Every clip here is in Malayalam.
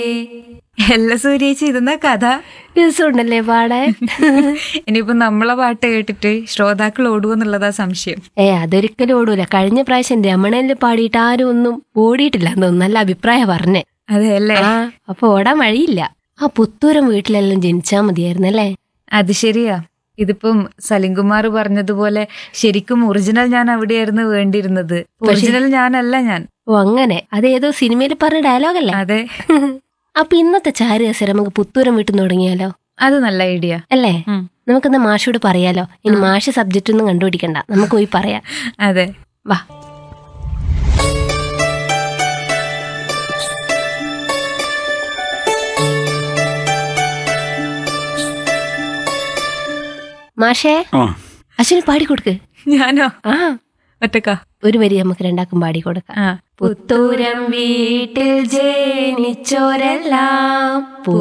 എല്ലാ സൂര്യേച്ചി ഇതെന്നാ കഥ രസമുണ്ടല്ലേ പാടാൻ ഇനിയിപ്പോ നമ്മളെ പാട്ട് കേട്ടിട്ട് ശ്രോതാക്കൾ ഓടുവെന്നുള്ളതാ സംശയം ഏ അതൊരിക്കലും ഓടൂല കഴിഞ്ഞ പ്രാവശ്യം രമണനിൽ പാടിയിട്ട് ആരും ഒന്നും ഓടിയിട്ടില്ല തോന്നുന്നു നല്ല അഭിപ്രായം പറഞ്ഞേ അതെ അല്ലേ ആ അപ്പൊ ഓടാൻ വഴിയില്ല ആ പുത്തൂരം വീട്ടിലെല്ലാം ജനിച്ചാ മതിയായിരുന്നല്ലേ അത് ശരിയാ ഇതിപ്പം സലിംകുമാർ പറഞ്ഞതുപോലെ ശരിക്കും ഒറിജിനൽ ഞാൻ അവിടെയായിരുന്നു വേണ്ടിയിരുന്നത് ഒറിജിനൽ ഞാനല്ല ഞാൻ ഓ അങ്ങനെ അതേതോ സിനിമയിൽ പറഞ്ഞ ഡയലോഗല്ലേ അതെ അപ്പൊ ഇന്നത്തെ ചാരുകസരം നമുക്ക് പുത്തൂരം വീട്ടിൽ നിന്ന് തുടങ്ങിയാലോ അത് നല്ല ഐഡിയ അല്ലേ നമുക്കെന്നാ മാഷോട് പറയാലോ ഇനി മാഷ് സബ്ജക്റ്റ് ഒന്നും കണ്ടുപിടിക്കണ്ട നമുക്ക് പോയി പറയാം അതെ വാ മാഷേ ആ അശ്വിന് പാടിക്കൊടുക്ക് ഞാനോ ആ ഒറ്റക്ക ഒരു വരി നമുക്ക് രണ്ടാക്കും പാടിക്കൊടുക്കാം ആ പുത്തൂരം വീട്ടിൽ ജനിച്ചോരെല്ലാം പൂ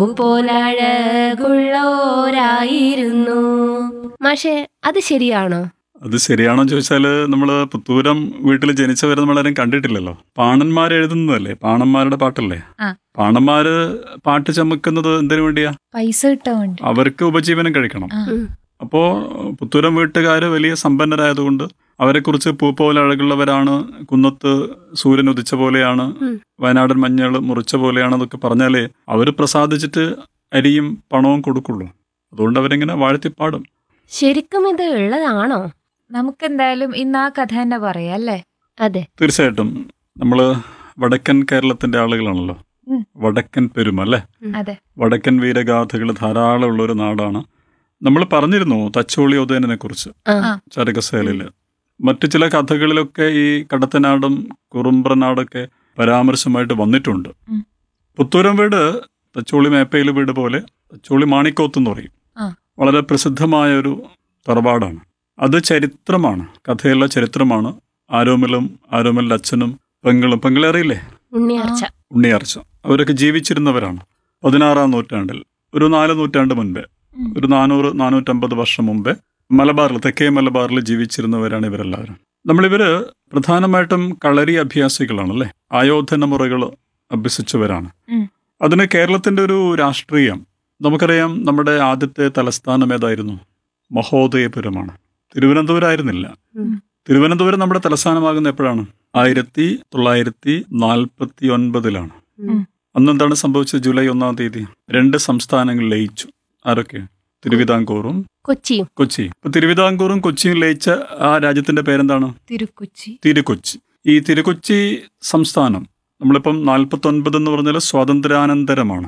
പോലഴകുള്ളോരായിരുന്നു മാഷേ അത് ശരിയാണോ അത് ശരിയാണോ ചോദിച്ചാല് നമ്മള് പുത്തൂരം വീട്ടിൽ ജനിച്ചവരെ നമ്മളാരും കണ്ടിട്ടില്ലല്ലോ പാണന്മാർ എഴുതുന്നതല്ലേ പാണന്മാരുടെ പാട്ടല്ലേ ആ. പാണന്മാര് പാട്ട് ചമക്കുന്നത് എന്തിനു വേണ്ടിയാ പൈസ കിട്ടാൻ വേണ്ടി അവർക്ക് ഉപജീവനം കഴിക്കണം ആ. ഉം. അപ്പോ പുത്തൂരം വീട്ടുകാര് വലിയ സമ്പന്നരായതുകൊണ്ട് അവരെക്കുറിച്ച് പൂ പോലെ അഴകുള്ളവരാണ് കുന്നത്ത് സൂര്യൻ ഉദിച്ച പോലെയാണ് ഉം. വയനാടൻ മഞ്ഞൾ മുറിച്ച പോലെയാണെന്നൊക്കെ പറഞ്ഞാലേ അവര് പ്രസാദിച്ചിട്ട് അരിയും പണവും കൊടുക്കുള്ളൂ അതുകൊണ്ട് അവരിങ്ങനെ വാഴ്ത്തിപ്പാടും ശരിക്കും ഇത് ഉള്ളതാണോ നമുക്കെന്തായാലും ഇന്ന് ആ കഥ തന്നെ പറയാം അല്ലേ അതെ തീർച്ചയായിട്ടും നമ്മൾ വടക്കൻ കേരളത്തിന്റെ ആളുകളാണല്ലോ ഉം. വടക്കൻ പെരുമ അല്ലേ അതെ വടക്കൻ വീരഗാഥകൾ ധാരാളം ഉള്ള ഒരു നാടാണ് നമ്മൾ പറഞ്ഞിരുന്നു തച്ചോളി ഉദയനെ കുറിച്ച് ആ ആ. ചരകസേലില് മറ്റു ചില കഥകളിലൊക്കെ ഈ കടത്തനാടും കുറുമ്പ്രനാടൊക്കെ പരാമർശമായിട്ട് വന്നിട്ടുണ്ട് ഉം. പുത്തൂരം വീട് തച്ചോളി മേപ്പയിൽ വീട് പോലെ തച്ചോളി മാണിക്കോത്ത് എന്ന് പറയും ആ. വളരെ പ്രസിദ്ധമായ ഒരു തറവാടാണ് അത് ചരിത്രമാണ് കഥയുള്ള ചരിത്രമാണ് ആരോമലും ആരോമലിന്റെ അച്ഛനും പെങ്ങളും പെങ്ങളെ അറിയില്ലേ ഉണ്ണിയാർച്ച ഉണ്ണിയാർച്ച അവരൊക്കെ ജീവിച്ചിരുന്നവരാണ് പതിനാറാം നൂറ്റാണ്ടിൽ ഒരു നാല് നൂറ്റാണ്ട് മുൻപേ ഉം. ഒരു നാനൂറ് നാനൂറ്റമ്പത് വർഷം മുമ്പേ മലബാറിൽ തെക്കേ മലബാറിൽ ജീവിച്ചിരുന്നവരാണ് ഇവരെല്ലാവരും നമ്മളിവര് പ്രധാനമായിട്ടും കളരി അഭ്യാസികളാണല്ലേ ആയോധന മുറകൾ അഭ്യസിച്ചവരാണ് ഉം. അതിന് കേരളത്തിന്റെ ഒരു രാഷ്ട്രീയം നമുക്കറിയാം നമ്മുടെ ആദ്യത്തെ തലസ്ഥാനം ഏതായിരുന്നു മഹോദയപുരമാണ് തിരുവനന്തപുരം ആയിരുന്നില്ല ഉം. തിരുവനന്തപുരം നമ്മുടെ തലസ്ഥാനമാകുന്ന എപ്പോഴാണ് ആയിരത്തി തൊള്ളായിരത്തി നാൽപ്പത്തി ഒൻപതിലാണ് ഉം. അന്ന് എന്താണ് സംഭവിച്ചത് ജൂലൈ ഒന്നാം തീയതി രണ്ട് സംസ്ഥാനങ്ങൾ ലയിച്ചു ആരൊക്കെ തിരുവിതാംകൂറും കൊച്ചിയും കൊച്ചി ഇപ്പൊ തിരുവിതാംകൂറും കൊച്ചിയും ലയിച്ച ആ രാജ്യത്തിന്റെ പേരെന്താണ് തിരുക്കൊച്ചി തിരുക്കൊച്ചി ഈ തിരുക്കൊച്ചി സംസ്ഥാനം നമ്മളിപ്പം നാൽപ്പത്തി ഒൻപത് എന്ന് പറഞ്ഞാൽ സ്വാതന്ത്ര്യാനന്തരമാണ്